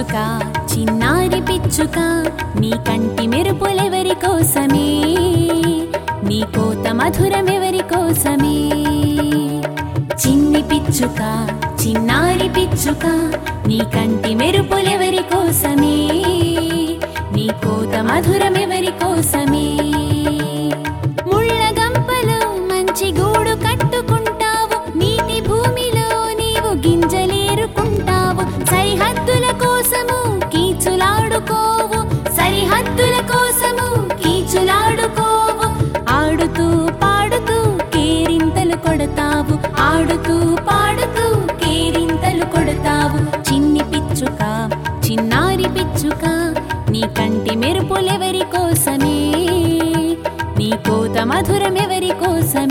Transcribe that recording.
పిచ్చుక చిన్నారి పిచ్చుక నీ కంటి మెరుపులెవరి కోసమే నీ కోత మధురమెవరి కోసమే చిన్ని పిచ్చుక చిన్నారి పిచ్చుక నీ కంటి మెరుపులెవరి కోసమే నీ కోత మధురమెవరి కోసమే ముళ్ళ గంపలో మంచి గూడు కట్టుకుంటావు నీటి భూమిలో నీవు గింజలేరుకుంటావు సరిహద్దుల కోసము కీచులాడుకోవు సరిహద్దుల కోసము కీచులాడుకోవు ఆడుతూ పాడుతూ కేరింతలు కొడతావు ఆడుతూ పాడుతూ కేరింతలు కొడతావు చిన్ని పిచ్చుక చిన్నారి పిచ్చుక నీ కంటి మెరుపులెవరి కోసమే నీ కోత మధురమెవరి కోసమే